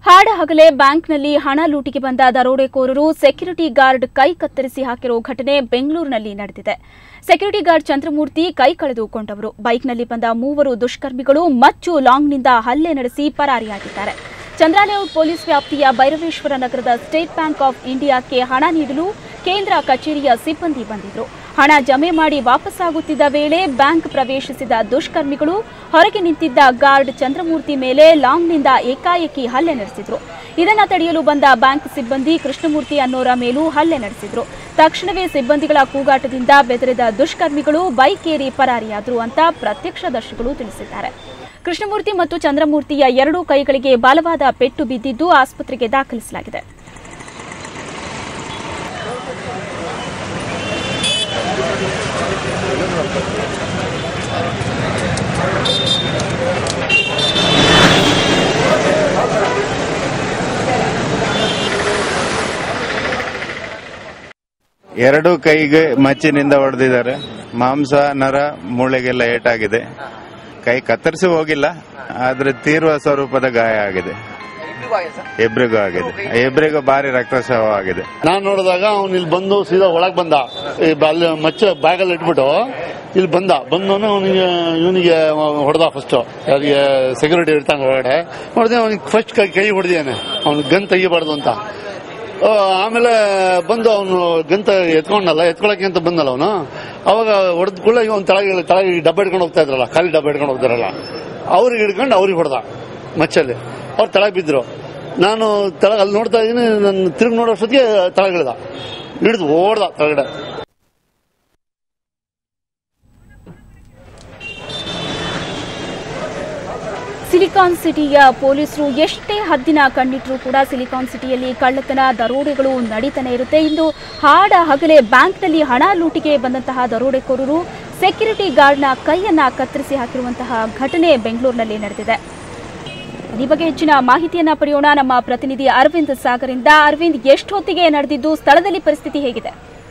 ಹಾಡ ಹಗಲೇ ಬ್ಯಾಂಕ್ನಲ್ಲಿ ಹಣ ಲೂಟಿಗೆ ಬಂದ ದರೋಡೆಕೋರರು ಸೆಕ್ಯೂರಿಟಿ ಗಾರ್ಡ್ ಕೈ ಕತ್ತರಿಸಿ ಹಾಕಿರೋ ಘಟನೆ ಬೆಂಗಳೂರಿನಲ್ಲಿ ನಡೆದಿದೆ ಸೆಕ್ಯೂರಿಟಿ ಗಾರ್ಡ್ ಚಂದ್ರಮೂರ್ತಿ ಕೈ ಕಳೆದುಕೊಂಡವರು ಬೈಕ್ನಲ್ಲಿ ಬಂದ ಮೂವರು ದುಷ್ಕರ್ಮಿಗಳು ಮಚ್ಚು ಲಾಂಗ್ನಿಂದ ಹಲ್ಲೆ ನಡೆಸಿ ಪರಾರಿಯಾಗಿದ್ದಾರೆ ಚಂದ್ರಾಲೇಔಟ್ ಪೊಲೀಸ್ ವ್ಯಾಪ್ತಿಯ ಭೈರವೇಶ್ವರ ನಗರದ ಸ್ಟೇಟ್ ಬ್ಯಾಂಕ್ ಆಫ್ ಇಂಡಿಯಾಕ್ಕೆ ಹಣ ನೀಡಲು ಕೇಂದ್ರ ಕಚೇರಿಯ ಸಿಬ್ಬಂದಿ ಬಂದಿದ್ರು ಹಣ ಜಮೆ ಮಾಡಿ ವಾಪಸ್ಸಾಗುತ್ತಿದ್ದ ವೇಳೆ ಬ್ಯಾಂಕ್ ಪ್ರವೇಶಿಸಿದ ದುಷ್ಕರ್ಮಿಗಳು ಹೊರಗೆ ನಿಂತಿದ್ದ ಗಾರ್ಡ್ ಚಂದ್ರಮೂರ್ತಿ ಮೇಲೆ ಲಾಂಗ್ನಿಂದ ಏಕಾಏಕಿ ಹಲ್ಲೆ ನಡೆಸಿದ್ರು ಇದನ್ನ ತಡೆಯಲು ಬಂದ ಬ್ಯಾಂಕ್ ಸಿಬ್ಬಂದಿ ಕೃಷ್ಣಮೂರ್ತಿ ಅನ್ನೋರ ಮೇಲೂ ಹಲ್ಲೆ ನಡೆಸಿದ್ರು ತಕ್ಷಣವೇ ಸಿಬ್ಬಂದಿಗಳ ಕೂಗಾಟದಿಂದ ಬೆದರಿದ ದುಷ್ಕರ್ಮಿಗಳು ಬೈಕ್ ಏರಿ ಪರಾರಿಯಾದ್ರು ಅಂತ ಪ್ರತ್ಯಕ್ಷದರ್ಶಿಗಳು ತಿಳಿಸಿದ್ದಾರೆ ಕೃಷ್ಣಮೂರ್ತಿ ಮತ್ತು ಚಂದ್ರಮೂರ್ತಿಯ ಎರಡೂ ಕೈಗಳಿಗೆ ಬಲವಾದ ಪೆಟ್ಟು ಬಿದ್ದಿದ್ದು ಆಸ್ಪತ್ರೆಗೆ ದಾಖಲಿಸಲಾಗಿದೆ ಎರಡು ಕೈಗೆ ಮಚ್ಚಿನಿಂದ ಹೊಡೆದಿದ್ದಾರೆ ಮಾಂಸ ನರ ಮೂಳೆಗೆಲ್ಲ ಏಟಾಗಿದೆ ಕೈ ಕತ್ತರಿಸಿ ಹೋಗಿಲ್ಲ ಆದ್ರೆ ತೀವ್ರ ಸ್ವರೂಪದ ಗಾಯ ಆಗಿದೆ ಇಬ್ರಿಗೂ ಆಗಿದೆ ಇಬ್ರಿಗೂ ಭಾರಿ ರಕ್ತಸ್ರಾವ ಆಗಿದೆ ನಾನ್ ನೋಡಿದಾಗ ಅವ್ನು ಇಲ್ಲಿ ಬಂದು ಸೀದಾ ಒಳಗ್ ಬಂದ ಈ ಬ- ಅಲ್ಲಿ ಮಚ್ಚ ಬ್ಯಾಗಲ್ಲಿ ಇಟ್ಬಿಟ್ಟು ಇಲ್ಲಿ ಬಂದ ಬಂದವನು ಅವನಿಗೆ ಇವನಿಗೆ ಹೊಡೆದ ಫಸ್ಟ್ ಯಾರಿಗೆ ಸೆಕ್ಯೂರಿಟಿ ಇರ್ತಾನೆ ಹೊರಗಡೆ ಹೊಡೆದ ಅವನಿಗೆ ಫಸ್ಟ್ ಕೈ ಕೈ ಹೊಡೆದಿದ್ದಾನೆ ಅವ್ನು ಗನ್ ತೆಗಿಬಾರ್ದು ಅಂತ ಆ, ಆಮೇಲೆ ಬಂದು ಅವನು ಗಂತ ಎತ್ಕೊಂಡಲ್ಲ ಎತ್ಕೊಳಕ್ಕೆ ಅಂತ ಬಂದಲ್ಲ ಅವನು ಅವಾಗ ಹೊಡೆದ ಕೂಡ ಅವ್ನು ತಳಗೆ ತಳಗೆ ಡಬ್ಬ ಹಿಡ್ಕೊಂಡು ಹೋಗ್ತಾ ಇದ್ರಲ್ಲ ಖಾಲಿ ಡಬ್ಬ ಹಿಡ್ಕೊಂಡು ಹೋಗ್ತಾರಲ್ಲ ಅವ್ರಿಗೆ ಹಿಡ್ಕೊಂಡು ಅವ್ರಿಗೆ ಹೊಡೆದ ಮಚ್ಚಲ್ಲಿ ಅವ್ರು ತಳಗೆ ಬಿದ್ರು ನಾನು ತಳಗ ಅಲ್ಲಿ ನೋಡ್ತಾ ಇದ್ದೀನಿ ನನ್ನ ತಿರುಗಿ ನೋಡೋಷ್ಟೊತ್ತಿಗೆ ತಳಗಿಳಿದ ಹಿಡಿದು ಓಡ್ದ ಕೆಳಗಡೆ ಸಿಲಿಕಾನ್ ಸಿಟಿಯ ಪೊಲೀಸರು ಎಷ್ಟೇ ಹದ್ದಿನ ಕಣ್ಣಿಟ್ರೂ ಕೂಡ ಸಿಲಿಕಾನ್ ಸಿಟಿಯಲ್ಲಿ ಕಳ್ಳತನ ದರೋಡೆಗಳು ನಡೀತಾನೆ ಇರುತ್ತೆ ಇಂದು ಹಾಡ ಹಗಲೇ ಬ್ಯಾಂಕ್ನಲ್ಲಿ ಹಣ ಲೂಟಿಗೆ ಬಂದಂತಹ ದರೋಡೆಕೋರರು ಸೆಕ್ಯೂರಿಟಿ ಗಾರ್ಡ್ನ ಕೈಯನ್ನ ಕತ್ತರಿಸಿ ಹಾಕಿರುವಂತಹ ಘಟನೆ ಬೆಂಗಳೂರಿನಲ್ಲಿ ನಡೆದಿದೆ ಈ ಬಗ್ಗೆ ಹೆಚ್ಚಿನ ಮಾಹಿತಿಯನ್ನ ಪಡೆಯೋಣ ನಮ್ಮ ಪ್ರತಿನಿಧಿ ಅರವಿಂದ್ ಸಾಗರಿಂದ ಅರವಿಂದ್ ಎಷ್ಟು ಹೊತ್ತಿಗೆ ನಡೆದಿದ್ದು ಸ್ಥಳದಲ್ಲಿ ಪರಿಸ್ಥಿತಿ ಹೇಗಿದೆ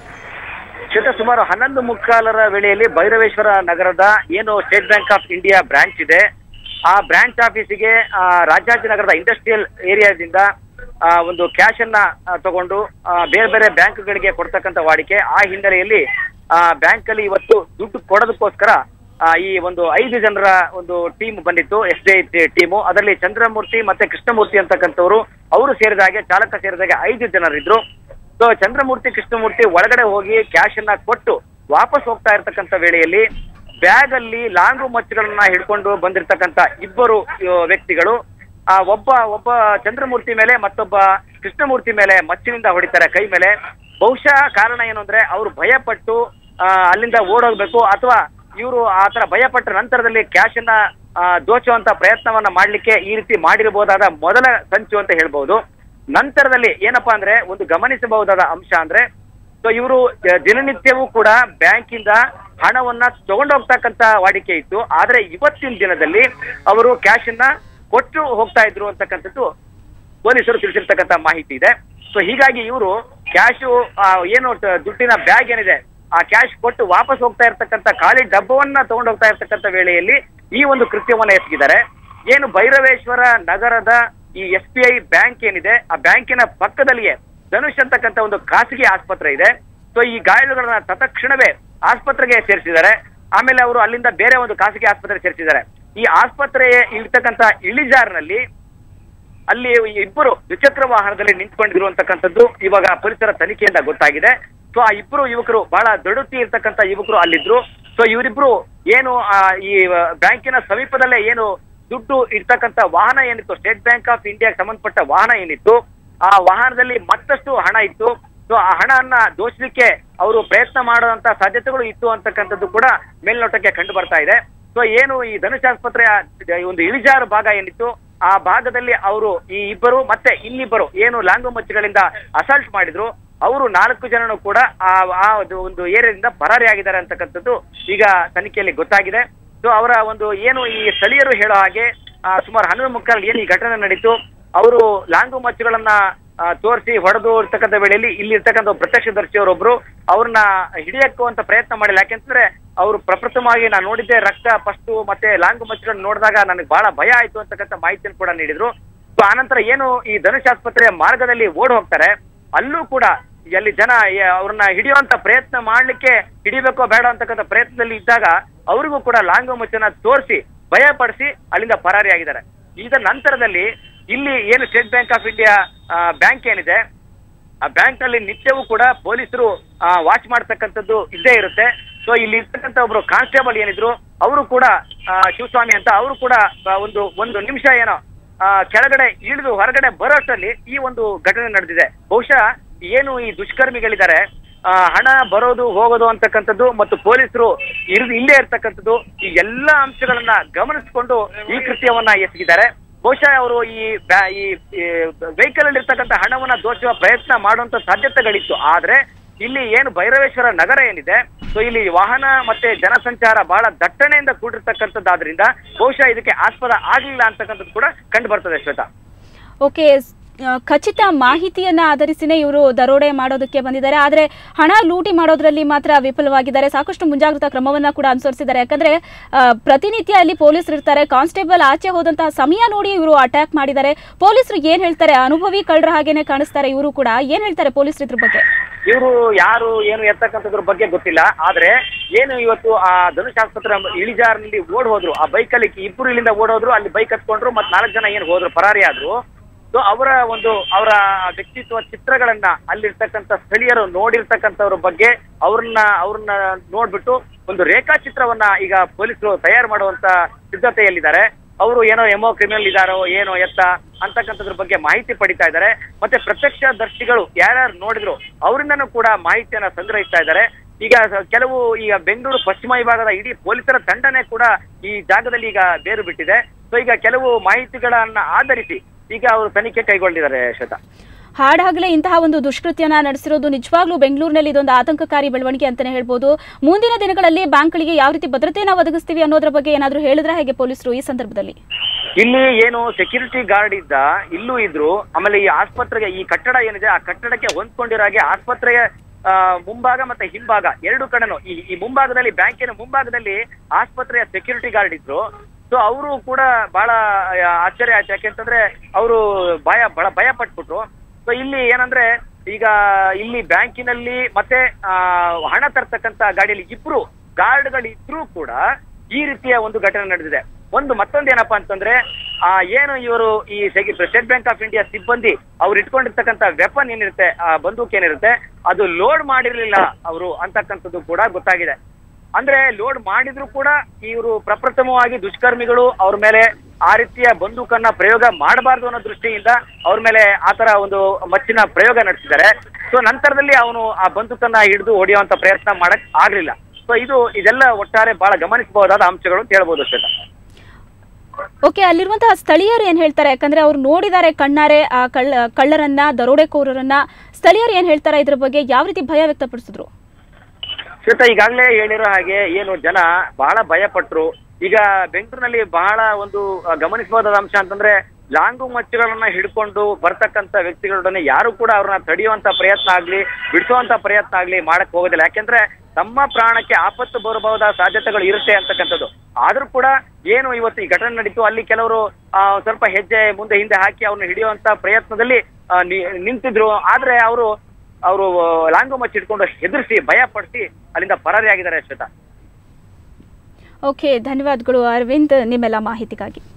ಕ್ಷೇತ್ರ ಸುಮಾರು ಹನ್ನೊಂದು ಮುಕ್ಕಾಲರ ವೇಳೆಯಲ್ಲಿ ಭೈರವೇಶ್ವರ ನಗರದ ಏನು State Bank of India branch ಇದೆ ಆ ಬ್ರಾಂಚ್ ಆಫೀಸಿಗೆ ಆ, ರಾಜಾಜಿನಗರದ ಇಂಡಸ್ಟ್ರಿಯಲ್ ಏರಿಯಾದಿಂದ ಆ, ಒಂದು ಕ್ಯಾಶ್ ಅನ್ನ ಆ, ತಗೊಂಡು ಆ, ಬೇರೆ ಬೇರೆ ಬ್ಯಾಂಕ್ಗಳಿಗೆ ಕೊಡ್ತಕ್ಕಂಥ ವಾಡಿಕೆ ಆ ಹಿನ್ನೆಲೆಯಲ್ಲಿ ಬ್ಯಾಂಕ್ ಅಲ್ಲಿ ಇವತ್ತು ದುಡ್ಡು ಕೊಡೋದಕ್ಕೋಸ್ಕರ ಆ, ಈ ಒಂದು ಐದು ಜನರ ಒಂದು ಟೀಮ್ ಬಂದಿತ್ತು ಎಸ್ ಡಿ ಐ ಟೀಮು ಅದರಲ್ಲಿ ಚಂದ್ರಮೂರ್ತಿ ಮತ್ತೆ ಕೃಷ್ಣಮೂರ್ತಿ ಅಂತಕ್ಕಂಥವ್ರು ಅವರು ಸೇರಿದ ಹಾಗೆ ಚಾಲಕ ಸೇರಿದ ಹಾಗೆ ಐದು ಜನರಿದ್ರು ಸೊ ಚಂದ್ರಮೂರ್ತಿ ಕೃಷ್ಣಮೂರ್ತಿ ಒಳಗಡೆ ಹೋಗಿ ಕ್ಯಾಶ್ ಅನ್ನ ಕೊಟ್ಟು ವಾಪಸ್ ಹೋಗ್ತಾ ಇರ್ತಕ್ಕಂಥ ವೇಳೆಯಲ್ಲಿ ಬ್ಯಾಗ್ ಅಲ್ಲಿ ಲಾಂಗು ಮಚ್ಚುಗಳನ್ನ ಹಿಡ್ಕೊಂಡು ಬಂದಿರತಕ್ಕಂತ ಇಬ್ಬರು ಆ, ವ್ಯಕ್ತಿಗಳು ಆ ಒಬ್ಬ ಒಬ್ಬ ಚಂದ್ರಮೂರ್ತಿ ಮೇಲೆ ಮತ್ತೊಬ್ಬ ಕೃಷ್ಣಮೂರ್ತಿ ಮೇಲೆ ಮಚ್ಚಿನಿಂದ ಹೊಡಿತಾರೆ ಕೈ ಮೇಲೆ ಬಹುಶಃ ಕಾರಣ ಏನು ಅಂದ್ರೆ ಅವರು ಭಯಪಟ್ಟು ಆ, ಅಲ್ಲಿಂದ ಓಡೋಗ್ಬೇಕು ಅಥವಾ ಇವರು ಆ ತರ ಭಯಪಟ್ಟ ನಂತರದಲ್ಲಿ ಕ್ಯಾಶ್ ಅನ್ನ ಆ, ದೋಚುವಂತ ಪ್ರಯತ್ನವನ್ನ ಮಾಡ್ಲಿಕ್ಕೆ ಈ ರೀತಿ ಮಾಡಿರಬಹುದಾದ ಮೊದಲ ಸಂಚು ಅಂತ ಹೇಳ್ಬಹುದು ನಂತರದಲ್ಲಿ ಏನಪ್ಪಾ ಅಂದ್ರೆ ಒಂದು ಗಮನಿಸಬಹುದಾದ ಅಂಶ ಅಂದ್ರೆ ಸೊ ಇವರು ದಿನನಿತ್ಯವೂ ಕೂಡ ಬ್ಯಾಂಕಿಂದ ಹಣವನ್ನ ತಗೊಂಡೋಗ್ತಕ್ಕಂತ ವಾಡಿಕೆ ಇತ್ತು ಆದ್ರೆ ಇವತ್ತಿನ ದಿನದಲ್ಲಿ ಅವರು ಕ್ಯಾಶ್ ಅನ್ನ ಕೊಟ್ಟು ಹೋಗ್ತಾ ಇದ್ರು ಅಂತಕ್ಕಂಥದ್ದು ಪೊಲೀಸರು ತಿಳಿಸಿರ್ತಕ್ಕಂಥ ಮಾಹಿತಿ ಇದೆ ಸೊ ಹೀಗಾಗಿ ಇವರು ಕ್ಯಾಶು ಏನು ಟ- ದುಡ್ಡಿನ ಬ್ಯಾಗ್ ಏನಿದೆ ಆ ಕ್ಯಾಶ್ ಕೊಟ್ಟು ವಾಪಸ್ ಹೋಗ್ತಾ ಇರ್ತಕ್ಕಂಥ ಖಾಲಿ ಡಬ್ಬವನ್ನ ತಗೊಂಡು ಹೋಗ್ತಾ ಇರ್ತಕ್ಕಂಥ ವೇಳೆಯಲ್ಲಿ ಈ ಒಂದು ಕೃತ್ಯವನ್ನ ಎಸಗಿದ್ದಾರೆ ಏನು ಭೈರವೇಶ್ವರ ನಗರದ ಈ ಎಸ್ ಬಿ ಐ ಬ್ಯಾಂಕ್ ಏನಿದೆ ಆ ಬ್ಯಾಂಕಿನ ಪಕ್ಕದಲ್ಲಿಯೇ ಧನುಷ್ ಅಂತಕ್ಕಂಥ ಒಂದು ಖಾಸಗಿ ಆಸ್ಪತ್ರೆ ಇದೆ ಸೊ ಈ ಗಾಯಾಳುಗಳನ್ನ ತತ್ಕ್ಷಣವೇ ಆಸ್ಪತ್ರೆಗೆ ಸೇರಿಸಿದ್ದಾರೆ ಆಮೇಲೆ ಅವರು ಅಲ್ಲಿಂದ ಬೇರೆ ಒಂದು ಖಾಸಗಿ ಆಸ್ಪತ್ರೆಗೆ ಸೇರಿಸಿದ್ದಾರೆ ಈ ಆಸ್ಪತ್ರೆ ಇರ್ತಕ್ಕಂಥ ಇಳಿಜಾರಿನಲ್ಲಿ ಅಲ್ಲಿ ಇಬ್ಬರು ದ್ವಿಚಕ್ರ ವಾಹನದಲ್ಲಿ ನಿಂತ್ಕೊಂಡಿದ್ರು ಅಂತಕ್ಕಂಥದ್ದು ಇವಾಗ ಪೊಲೀಸರ ತನಿಖೆಯಿಂದ ಗೊತ್ತಾಗಿದೆ ಸೊ ಆ ಇಬ್ಬರು ಯುವಕರು ಬಹಳ ದೃಢತಿ ಇರ್ತಕ್ಕಂಥ ಯುವಕರು ಅಲ್ಲಿದ್ರು ಸೊ ಇವರಿಬ್ರು ಏನು ಆ, ಈ ಬ್ಯಾಂಕಿನ ಸಮೀಪದಲ್ಲೇ ಏನು ದುಡ್ಡು ಇರ್ತಕ್ಕಂಥ ವಾಹನ ಏನಿತ್ತು ಸ್ಟೇಟ್ ಬ್ಯಾಂಕ್ ಆಫ್ ಇಂಡಿಯಾಗೆ ಸಂಬಂಧಪಟ್ಟ ವಾಹನ ಏನಿತ್ತು ಆ ವಾಹನದಲ್ಲಿ ಮತ್ತಷ್ಟು ಹಣ ಇತ್ತು ಸೊ ಆ ಹಣವನ್ನ ದೋಚಲಿಕ್ಕೆ ಅವರು ಪ್ರಯತ್ನ ಮಾಡುವಂತ ಸಾಧ್ಯತೆಗಳು ಇತ್ತು ಅಂತಕ್ಕಂಥದ್ದು ಕೂಡ ಮೇಲ್ನೋಟಕ್ಕೆ ಕಂಡು ಬರ್ತಾ ಇದೆ ಸೊ ಏನು ಈ ಧನುಷ್ ಆಸ್ಪತ್ರೆಯ ಒಂದು ಇಳಿಜಾರು ಭಾಗ ಏನಿತ್ತು ಆ ಭಾಗದಲ್ಲಿ ಅವರು ಈ ಇಬ್ಬರು ಮತ್ತೆ ಇನ್ನಿಬ್ಬರು ಏನು ಲಾಂಗು ಮಚ್ಚುಗಳಿಂದ ಅಸಾಲ್ಟ್ ಮಾಡಿದ್ರು ಅವರು ನಾಲ್ಕು ಜನನು ಕೂಡ ಆ ಆ ಒಂದು- ಒಂದು ಏರಿಯಾದಿಂದ ಪರಾರಿಯಾಗಿದ್ದಾರೆ ಅಂತಕ್ಕಂಥದ್ದು ಈಗ ತನಿಖೆಯಲ್ಲಿ ಗೊತ್ತಾಗಿದೆ ಸೊ ಅವರ ಒಂದು ಏನು ಈ ಸ್ಥಳೀಯರು ಹೇಳೋ ಹಾಗೆ ಆ, ಸುಮಾರು ಹನ್ನೊಂದು ಮುಕ್ಕಾಲು ಏನು ಈ ಘಟನೆ ನಡೀತು ಅವರು ಲಾಂಗು ಮಚ್ಚುಗಳನ್ನ ತೋರಿಸಿ ಹೊಡೆದು ಇರ್ತಕ್ಕಂಥ ವೇಳೆಯಲ್ಲಿ ಇಲ್ಲಿ ಇರ್ತಕ್ಕಂಥ ಒಬ್ಬ ಪ್ರತ್ಯಕ್ಷದರ್ಶಿಯವರೊಬ್ರು ಅವ್ರನ್ನ ಹಿಡಿಯಕ್ಕೂ ಅಂತ ಪ್ರಯತ್ನ ಮಾಡಿಲ್ಲ ಯಾಕೆಂತಂದ್ರೆ ಅವರು ಪ್ರಪ್ರಥಮವಾಗಿ ನಾನು ನೋಡಿದ್ದೆ ರಕ್ತ ಫಸ್ಟ್ ಮತ್ತೆ ಲಾಂಗು ಮಚ್ಚುಗಳನ್ನ ನೋಡಿದಾಗ ನನಗೆ ಬಹಳ ಭಯ ಆಯ್ತು ಅಂತಕ್ಕಂಥ ಮಾಹಿತಿಯನ್ನು ಕೂಡ ನೀಡಿದ್ರು ಸೊ ಆನಂತರ ಏನು ಈ ಧನುಷ್ ಆಸ್ಪತ್ರೆಯ ಮಾರ್ಗದಲ್ಲಿ ಓಡ್ ಹೋಗ್ತಾರೆ ಅಲ್ಲೂ ಕೂಡ ಅಲ್ಲಿ ಜನ ಯ- ಅವ್ರನ್ನ ಹಿಡಿಯುವಂತ ಪ್ರಯತ್ನ ಮಾಡ್ಲಿಕ್ಕೆ ಹಿಡಿಬೇಕೋ ಬೇಡ ಅಂತಕ್ಕಂಥ ಪ್ರಯತ್ನದಲ್ಲಿ ಇದ್ದಾಗ ಅವ್ರಿಗೂ ಕೂಡ ಲಾಂಗು ಮುಚ್ಚನ ತೋರಿಸಿ ಭಯ ಪಡಿಸಿ ಅಲ್ಲಿಂದ ಪರಾರಿಯಾಗಿದ್ದಾರೆ ಇದರ ನಂತರದಲ್ಲಿ ಇಲ್ಲಿ ಏನು State Bank of India bank ಏನಿದೆ ಆ ಬ್ಯಾಂಕ್ ನಲ್ಲಿ ನಿತ್ಯವೂ ಕೂಡ ಪೊಲೀಸರು ವಾಚ್ ಮಾಡ್ತಕ್ಕಂಥದ್ದು ಇದ್ದೇ ಇರುತ್ತೆ ಸೊ ಇಲ್ಲಿ ಇರ್ತಕ್ಕಂಥ ಒಬ್ರು ಕಾನ್ಸ್ಟೇಬಲ್ ಏನಿದ್ರು ಅವರು ಕೂಡ ಆ, ಶಿವಸ್ವಾಮಿ ಅಂತ ಅವರು ಕೂಡ ಆ, ಒಂದು ಒಂದು ನಿಮಿಷ ಏನೋ ಆ, ಕೆಳಗಡೆ ಇಳಿದು ಹೊರಗಡೆ ಬರೋಷ್ಟರಲ್ಲಿ ಈ ಒಂದು ಘಟನೆ ನಡೆದಿದೆ ಬಹುಶಃ ಏನು ಈ ದುಷ್ಕರ್ಮಿಗಳಿದ್ದಾರೆ ಆ, ಹಣ ಬರೋದು ಹೋಗೋದು ಅಂತಕ್ಕಂಥದ್ದು ಮತ್ತು ಪೊಲೀಸರು ಇರ್ ಇಲ್ಲೇ ಇರ್ತಕ್ಕಂಥದ್ದು ಈ ಎಲ್ಲಾ ಅಂಶಗಳನ್ನ ಗಮನಿಸಿಕೊಂಡು ಈ ಕೃತ್ಯವನ್ನ ಎಸಗಿದ್ದಾರೆ ಬಹುಶಃ ಅವರು ಈ ಬ್ಯಾ- ಈ ವೆಹಿಕಲ್ ಅಲ್ಲಿ ಇರ್ತಕ್ಕಂಥ ಹಣವನ್ನ ದೋಚುವ ಪ್ರಯತ್ನ ಮಾಡುವಂತ ಸಾಧ್ಯತೆಗಳಿತ್ತು ಆದ್ರೆ ಇಲ್ಲಿ ಏನು ಭೈರವೇಶ್ವರ ನಗರ ಏನಿದೆ ಸೊ ಇಲ್ಲಿ ವಾಹನ ಮತ್ತೆ ಜನಸಂಚಾರ ಬಹಳ ದಟ್ಟಣೆಯಿಂದ ಕೂಡಿರ್ತಕ್ಕಂಥದ್ದಾದ್ರಿಂದ ಬಹುಶಃ ಇದಕ್ಕೆ ಆಸ್ಪದ ಆಗ್ಲಿಲ್ಲ ಅಂತಕ್ಕಂಥದ್ದು ಕೂಡ ಕಂಡು ಬರ್ತದೆ ಶ್ವೇತಾ ಓಕೆ ಸ್- ಆ, ಖಚಿತ ಮಾಹಿತಿಯನ್ನ ಆಧರಿಸಿನೇ ಇವರು ದರೋಡೆ ಮಾಡೋದಕ್ಕೆ ಬಂದಿದ್ದಾರೆ ಆದರೆ ಹಣ ಲೂಟಿ ಮಾಡೋದ್ರಲ್ಲಿ ಮಾತ್ರ ವಿಫಲವಾಗಿದ್ದಾರೆ ಸಾಕಷ್ಟು ಮುಂಜಾಗ್ರತಾ ಕ್ರಮವನ್ನ ಕೂಡ ಅನುಸರಿಸಿದ್ದಾರೆ ಯಾಕಂದ್ರೆ ಆ, ಪ್ರತಿನಿತ್ಯ ಅಲ್ಲಿ ಪೊಲೀಸರು ಇರ್ತಾರೆ ಕಾನ್ಸ್ಟೇಬಲ್ ಆಚೆ ಹೋದಂತಹ ಸಮಯ ನೋಡಿ ಇವರು ಅಟ್ಯಾಕ್ ಮಾಡಿದ್ದಾರೆ ಪೊಲೀಸರು ಏನ್ ಹೇಳ್ತಾರೆ ಅನುಭವಿ ಕಳ್ಳರ ಹಾಗೇನೆ ಕಾಣಿಸ್ತಾರೆ ಇವರು ಕೂಡ ಏನ್ ಹೇಳ್ತಾರೆ ಪೊಲೀಸರು ಇದ್ರ ಬಗ್ಗೆ ಇವರು ಯಾರು ಏನು ಎತ್ತಕ್ಕಂಥದ್ರ ಬಗ್ಗೆ ಗೊತ್ತಿಲ್ಲ ಆದ್ರೆ ಏನು ಇವತ್ತು ಆ ಧನುಷ್ ಆಸ್ಪತ್ರೆ ಇಳಿಜಾರಿನಲ್ಲಿ ಓಡ್ ಹೋದ್ರು ಆ ಬೈಕ್ ಅಲ್ಲಿ ಇಬ್ಬರು ಇಲ್ಲಿಂದ ಓಡೋದ್ರು ಅಲ್ಲಿ ಬೈಕ್ ಹತ್ಕೊಂಡ್ರು ಮತ್ ನಾಲ್ಕು ಜನ ಏನು ಹೋದ್ರು ಪರಾರಿ ಆದ್ರು ಸೊ ಅವರ ಒಂದು ಅವರ ವ್ಯಕ್ತಿತ್ವ ಚಿತ್ರಗಳನ್ನ ಅಲ್ಲಿರ್ತಕ್ಕಂಥ ಸ್ಥಳೀಯರು ನೋಡಿರ್ತಕ್ಕಂಥವ್ರ ಬಗ್ಗೆ ಅವ್ರನ್ನ ಅವ್ರನ್ನ ನೋಡ್ಬಿಟ್ಟು ಒಂದು ರೇಖಾಚಿತ್ರವನ್ನ ಈಗ ಪೊಲೀಸರು ತಯಾರು ಮಾಡುವಂತ ಸಿದ್ಧತೆಯಲ್ಲಿದ್ದಾರೆ ಅವರು ಏನೋ ಎಮೋ ಕ್ರಿಮಿನಲ್ ಇದಾರೋ ಏನೋ ಎತ್ತ ಅಂತಕ್ಕಂಥದ್ರ ಬಗ್ಗೆ ಮಾಹಿತಿ ಪಡಿತಾ ಇದ್ದಾರೆ ಮತ್ತೆ ಪ್ರತ್ಯಕ್ಷ ದರ್ಶಿಗಳು ಯಾರ್ಯಾರು ನೋಡಿದ್ರು ಅವರಿಂದನೂ ಕೂಡ ಮಾಹಿತಿಯನ್ನ ಸಂಗ್ರಹಿಸ್ತಾ ಇದ್ದಾರೆ ಈಗ ಸ- ಕೆಲವು ಈಗ ಬೆಂಗಳೂರು ಪಶ್ಚಿಮ ವಿಭಾಗದ ಇಡೀ ಪೊಲೀಸರ ತಂಡನೇ ಕೂಡ ಈ ಜಾಗದಲ್ಲಿ ಈಗ ಬೇರು ಬಿಟ್ಟಿದೆ ಸೊ ಈಗ ಕೆಲವು ಮಾಹಿತಿಗಳನ್ನ ಆಧರಿಸಿ ಈಗ ಅವರು ತನಿಖೆ ಕೈಗೊಂಡಿದ್ದಾರೆ ಶ್ವೇತಾ ಹಾಡಾಗಲೇ ಇಂತಹ ಒಂದು ದುಷ್ಕೃತ್ಯನ ನಡೆಸಿರೋದು ನಿಜವಾಗ್ಲೂ ಬೆಂಗಳೂರಿನಲ್ಲಿ ಇದೊಂದು ಆತಂಕಕಾರಿ ಬೆಳವಣಿಗೆ ಅಂತಾನೆ ಹೇಳ್ಬೋದು ಮುಂದಿನ ದಿನಗಳಲ್ಲಿ ಬ್ಯಾಂಕ್ಗಳಿಗೆ ಯಾವ ರೀತಿ ಭದ್ರತೆಯನ್ನು ಒದಗಿಸ್ತೀವಿ ಅನ್ನೋದ್ರ ಬಗ್ಗೆ ಏನಾದರೂ ಹೇಳಿದ್ರೆ ಹೇಗೆ ಪೊಲೀಸರು ಈ ಸಂದರ್ಭದಲ್ಲಿ ಇಲ್ಲಿ ಏನು ಸೆಕ್ಯೂರಿಟಿ ಗಾರ್ಡ್ ಇದ್ದ ಇಲ್ಲೂ ಇದ್ರು ಆಮೇಲೆ ಈ ಆಸ್ಪತ್ರೆಗೆ ಈ ಕಟ್ಟಡ ಏನಿದೆ ಆ ಕಟ್ಟಡಕ್ಕೆ ಹೊಂದ್ಕೊಂಡಿರೋ ಹಾಗೆ ಆಸ್ಪತ್ರೆಯ ಆ, ಮುಂಭಾಗ ಮತ್ತೆ ಹಿಂಭಾಗ ಎರಡು ಕಡೆನೂ ಈ ಈ ಮುಂಭಾಗದಲ್ಲಿ ಬ್ಯಾಂಕಿನ ಮುಂಭಾಗದಲ್ಲಿ ಆಸ್ಪತ್ರೆಯ ಸೆಕ್ಯೂರಿಟಿ ಗಾರ್ಡ್ ಇದ್ರು ಸೊ ಅವರು ಕೂಡ ಬಹಳ ಆ, ಆಶ್ಚರ್ಯ ಆಯ್ತು ಯಾಕೆಂತಂದ್ರೆ ಅವರು ಭಯ ಬಹಳ ಭಯ ಪಟ್ಬಿಟ್ರು ಸೊ ಇಲ್ಲಿ ಏನಂದ್ರೆ ಈಗ ಇಲ್ಲಿ ಬ್ಯಾಂಕಿನಲ್ಲಿ ಮತ್ತೆ ಆ, ಹಣ ತರ್ತಕ್ಕಂತ ಗಾಡಿಯಲ್ಲಿ ಇಬ್ರು ಗಾರ್ಡ್ಗಳು ಇದ್ರೂ ಕೂಡ ಈ ರೀತಿಯ ಒಂದು ಘಟನೆ ನಡೆದಿದೆ ಒಂದು ಮತ್ತೊಂದು ಏನಪ್ಪಾ ಅಂತಂದ್ರೆ ಆ ಏನು ಇವರು ಈ ಸ್ಟೇಟ್ ಬ್ಯಾಂಕ್ ಆಫ್ ಇಂಡಿಯಾ ಸಿಬ್ಬಂದಿ ಅವ್ರು ಇಟ್ಕೊಂಡಿರ್ತಕ್ಕಂಥ ವೆಪನ್ ಏನಿರುತ್ತೆ ಆ ಬಂದೂಕ್ ಏನಿರುತ್ತೆ ಅದು ಲೋಡ್ ಮಾಡಿರ್ಲಿಲ್ಲ ಅವರು ಅಂತಕ್ಕಂಥದ್ದು ಕೂಡ ಗೊತ್ತಾಗಿದೆ ಅಂದ್ರೆ ಲೋಡ್ ಮಾಡಿದ್ರು ಕೂಡ ಇವರು ಪ್ರಪ್ರಥಮವಾಗಿ ದುಷ್ಕರ್ಮಿಗಳು ಅವ್ರ ಮೇಲೆ ಆ ರೀತಿಯ ಬಂದೂಕನ್ನ ಪ್ರಯೋಗ ಮಾಡಬಾರ್ದು ಅನ್ನೋ ದೃಷ್ಟಿಯಿಂದ ಅವ್ರ ಮೇಲೆ ಆತರ ಒಂದು ಮಚ್ಚಿನ ಪ್ರಯೋಗ ನಡೆಸಿದ್ದಾರೆ ಸೊ ನಂತರದಲ್ಲಿ ಅವನು ಆ ಬಂದೂಕನ್ನ ಹಿಡಿದು ಹೊಡೆಯುವಂತ ಪ್ರಯತ್ನ ಮಾಡಕ್ ಆಗ್ಲಿಲ್ಲ ಸೊ ಇದು ಇದೆಲ್ಲ ಒಟ್ಟಾರೆ ಬಹಳ ಗಮನಿಸಬಹುದಾದ ಅಂಶಗಳು ಅಂತ ಹೇಳ್ಬೋದು ಶ್ವೇತಾ ಓಕೆ ಅಲ್ಲಿರುವಂತಹ ಸ್ಥಳೀಯರು ಏನ್ ಹೇಳ್ತಾರೆ ಯಾಕಂದ್ರೆ ಅವ್ರು ನೋಡಿದ್ದಾರೆ ಕಣ್ಣಾರೆ ಆ ಕಳ್ಳ ಕಳ್ಳರನ್ನ ದರೋಡೆಕೋರರನ್ನ ಸ್ಥಳೀಯರು ಏನ್ ಹೇಳ್ತಾರೆ ಇದ್ರ ಬಗ್ಗೆ ಯಾವ ರೀತಿ ಭಯ ವ್ಯಕ್ತಪಡಿಸಿದ್ರು ಶ್ವೇತಾ ಈಗಾಗಲೇ ಹೇಳಿರೋ ಹಾಗೆ ಏನು ಜನ ಬಹಳ ಭಯ ಪಟ್ರು ಈಗ ಬೆಂಗಳೂರಿನಲ್ಲಿ ಬಹಳ ಒಂದು ಆ, ಗಮನಿಸಬಹುದಾದ ಅಂಶ ಅಂತಂದ್ರೆ ಲಾಂಗು ಮಚ್ಚುಗಳನ್ನ ಹಿಡ್ಕೊಂಡು ಬರ್ತಕ್ಕಂತ ವ್ಯಕ್ತಿಗಳೊಡನೆ ಯಾರು ಕೂಡ ಅವ್ರನ್ನ ತಡೆಯುವಂತ ಪ್ರಯತ್ನ ಆಗ್ಲಿ ಬಿಡಿಸುವಂತ ಪ್ರಯತ್ನ ಆಗ್ಲಿ ಮಾಡಕ್ ಹೋಗೋದಿಲ್ಲ ಯಾಕೆಂದ್ರೆ ತಮ್ಮ ಪ್ರಾಣಕ್ಕೆ ಆಪತ್ತು ಬರಬಹುದಾದ ಸಾಧ್ಯತೆಗಳು ಇರುತ್ತೆ ಅಂತಕ್ಕಂಥದ್ದು ಆದ್ರೂ ಕೂಡ ಏನು ಇವತ್ತು ಈ ಘಟನೆ ನಡೀತು ಅಲ್ಲಿ ಕೆಲವರು ಆ, ಸ್ವಲ್ಪ ಹೆಜ್ಜೆ ಮುಂದೆ ಹಿಂದೆ ಹಾಕಿ ಅವ್ರನ್ನ ಹಿಡಿಯುವಂತ ಪ್ರಯತ್ನದಲ್ಲಿ ಆ, ನಿ- ನಿಂತಿದ್ರು ಆದ್ರೆ ಅವರು ಅವರು ಲಾಂಗು ಮಚ್ಚಿ ಹಿಡ್ಕೊಂಡು ಹೆದರಿಸಿ ಭಯ ಪಡಿಸಿ ಅಲ್ಲಿಂದ ಪರಾರಿಯಾಗಿದ್ದಾರೆ ಶ್ವೇತಾ ಓಕೆ ಧನ್ಯವಾದಗಳು ಅರವಿಂದ್ ನಿಮ್ಮೆಲ್ಲ ಮಾಹಿತಿಗಾಗಿ